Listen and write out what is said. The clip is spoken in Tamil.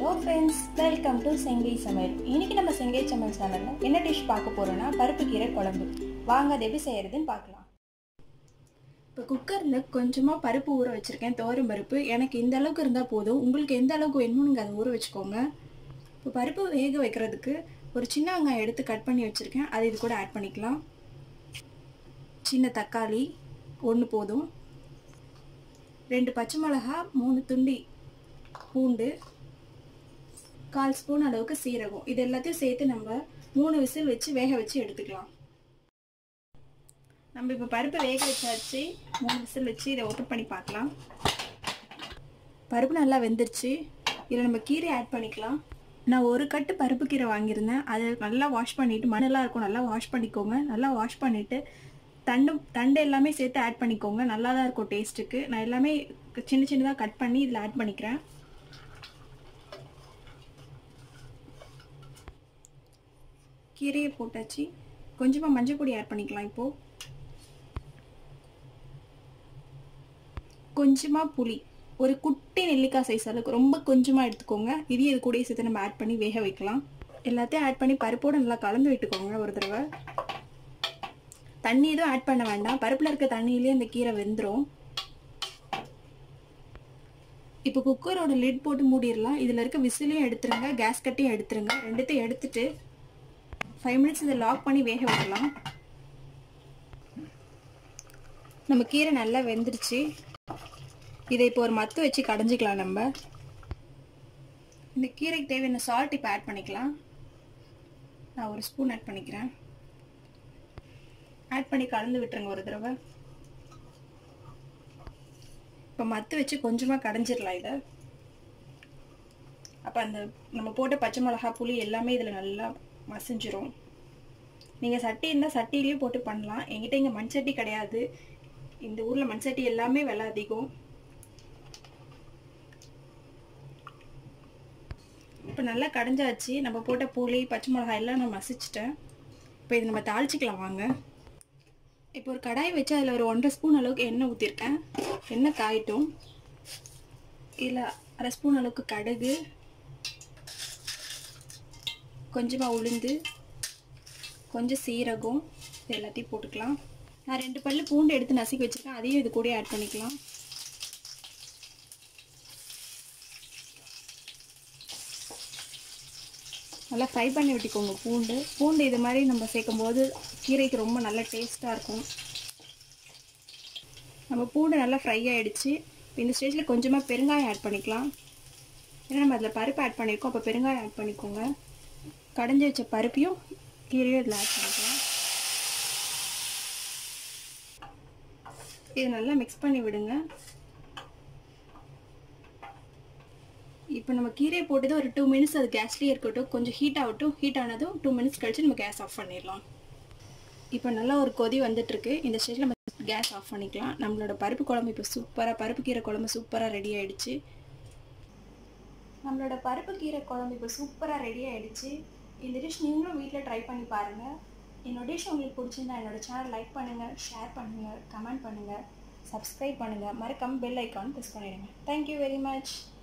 hello friends welcome to Sengai சமையல் இன்னைக்கு நம்ம செங்கை சமையல் சேனலில் என்ன டிஷ் பார்க்க போகிறோன்னா பருப்பு கீரை குழம்பு வாங்க அது எப்படி செய்கிறதுன்னு பார்க்கலாம் இப்போ குக்கரில் கொஞ்சமாக பருப்பு ஊற வச்சுருக்கேன் தோரம் பருப்பு எனக்கு இந்த அளவுக்கு இருந்தால் போதும் உங்களுக்கு எந்த அளவுக்கு வேணும்னு நீங்கள் அதை ஊற வச்சுக்கோங்க இப்போ பருப்பு வேக வைக்கிறதுக்கு ஒரு சின்ன வெங்காயம் எடுத்து கட் பண்ணி வச்சுருக்கேன் அதை இது கூட ஆட் பண்ணிக்கலாம் சின்ன தக்காளி ஒன்று போதும் ரெண்டு பச்சை மிளகா மூணு துண்டி பூண்டு கால் ஸ்பூன் அளவுக்கு சீரகம் இது எல்லாத்தையும் சேர்த்து நம்ம மூணு விசில் வச்சு வேக வச்சு எடுத்துக்கலாம் நம்ம இப்போ பருப்பு வேக வச்சாச்சு மூணு விசில் வச்சு இதை ஓப்பன் பண்ணி பார்க்கலாம் பருப்பு நல்லா வெந்துருச்சு இதில் நம்ம கீரை ஆட் பண்ணிக்கலாம் நான் ஒரு கட்டு பருப்பு கீரை வாங்கியிருந்தேன் அதை நல்லா வாஷ் பண்ணிவிட்டு மண்ணெல்லாம் இருக்கும் நல்லா வாஷ் பண்ணிக்கோங்க நல்லா வாஷ் பண்ணிவிட்டு தண்டு தண்டு எல்லாமே சேர்த்து ஆட் பண்ணிக்கோங்க நல்லா தான் இருக்கும் டேஸ்ட்டுக்கு நான் எல்லாமே சின்ன சின்னதாக கட் பண்ணி இதில் ஆட் பண்ணிக்கிறேன் கீரையை போட்டாச்சு கொஞ்சமாக மஞ்சள் பொடி ஆட் பண்ணிக்கலாம் இப்போது கொஞ்சமாக புளி ஒரு குட்டி நெல்லிக்காய் சைஸ் அளவுக்கு ரொம்ப கொஞ்சமாக எடுத்துக்கோங்க இதையும் இது கூடயே சேர்த்து நம்ம ஆட் பண்ணி வேக வைக்கலாம் எல்லாத்தையும் ஆட் பண்ணி பருப்போடு நல்லா கலந்து விட்டுக்கோங்க ஒரு தடவை தண்ணி எதுவும் ஆட் பண்ண வேண்டாம் பருப்பில் இருக்க தண்ணியிலே இந்த கீரை வெந்துடும் இப்போ குக்கரோட லிட் போட்டு மூடிடலாம் இதில் இருக்க விசிலையும் எடுத்துருங்க கேஸ் கட்டையும் எடுத்துருங்க ரெண்டுத்தையும் எடுத்துட்டு ஃபைவ் மினிட்ஸ் இதை லாக் பண்ணி வேக வைக்கலாம் நம்ம கீரை நல்லா வெந்துருச்சு இதை இப்போ ஒரு மத்து வச்சு கடைஞ்சிக்கலாம் நம்ம இந்த கீரைக்கு தேவையான சால்ட் இப்போ ஆட் பண்ணிக்கலாம் நான் ஒரு ஸ்பூன் ஆட் பண்ணிக்கிறேன் ஆட் பண்ணி கலந்து விட்டுருங்க ஒரு தடவை இப்போ மத்து வச்சு கொஞ்சமாக கடைஞ்சிடலாம் இதை அப்போ அந்த நம்ம போட்ட பச்சை மிளகா புளி எல்லாமே இதில் நல்லா மசிஞ்சிரும் நீங்கள் சட்டி இருந்தால் சட்டிலையும் போட்டு பண்ணலாம் எங்கிட்ட இங்கே மண் சட்டி கிடையாது இந்த ஊரில் மண் சட்டி எல்லாமே விலை அதிகம் இப்போ நல்லா கடைஞ்சாச்சு நம்ம போட்ட புளி பச்சை மிளகாய் எல்லாம் நான் மசிச்சிட்டேன் இப்போ இது நம்ம தாளிச்சிக்கலாம் வாங்க இப்போ ஒரு கடாய் வச்சு அதில் ஒரு ஒன்றரை ஸ்பூன் அளவுக்கு எண்ணெய் ஊற்றிருக்கேன் எண்ணெய் காயட்டும் இதில் அரை ஸ்பூன் அளவுக்கு கடுகு கொஞ்சமாக உளுந்து கொஞ்சம் சீரகம் இது எல்லாத்தையும் போட்டுக்கலாம் நான் ரெண்டு பல்லு பூண்டு எடுத்து நசுக்கி வச்சுருக்கேன் அதையும் இது கூட ஆட் பண்ணிக்கலாம் நல்லா ஃப்ரை பண்ணி விட்டுக்கோங்க பூண்டு பூண்டு இது மாதிரி நம்ம சேர்க்கும் போது கீரைக்கு ரொம்ப நல்ல டேஸ்ட்டாக இருக்கும் நம்ம பூண்டு நல்லா ஃப்ரை ஆகிடுச்சு இந்த ஸ்டேஜில் கொஞ்சமாக பெருங்காயம் ஆட் பண்ணிக்கலாம் ஏன்னா நம்ம அதில் பருப்பு ஆட் பண்ணியிருக்கோம் அப்போ பெருங்காயம் ஆட் பண்ணிக்கோங்க கடைஞ்சி வச்ச பருப்பையும் கீரையும் இதில் ஆட் பண்ணிக்கலாம் இது நல்லா மிக்ஸ் பண்ணி விடுங்க இப்போ நம்ம கீரையை போட்டது ஒரு டூ மினிட்ஸ் அது கேஸ்லேயே இருக்கட்டும் கொஞ்சம் ஹீட் ஆகட்டும் ஹீட் ஆனதும் டூ மினிட்ஸ் கழிச்சு நம்ம கேஸ் ஆஃப் பண்ணிடலாம் இப்போ நல்லா ஒரு கொதி வந்துட்டுருக்கு இந்த ஸ்டேஜில் நம்ம கேஸ் ஆஃப் பண்ணிக்கலாம் நம்மளோட பருப்பு குழம்பு இப்போ சூப்பராக பருப்பு கீரை குழம்பு சூப்பராக ரெடி ஆகிடுச்சு நம்மளோட பருப்பு கீரை குழம்பு இப்போ சூப்பராக ரெடி ஆகிடுச்சு இந்த டிஷ் நீங்களும் வீட்டில் ட்ரை பண்ணி பாருங்கள் என்னோட டிஷ் உங்களுக்கு பிடிச்சிருந்தா என்னோட சேனல் லைக் பண்ணுங்கள் ஷேர் பண்ணுங்கள் கமெண்ட் பண்ணுங்கள் சப்ஸ்கிரைப் பண்ணுங்கள் மறக்காமல் பெல் ஐக்கான் ப்ரெஸ் பண்ணிடுங்க தேங்க்யூ வெரி மச்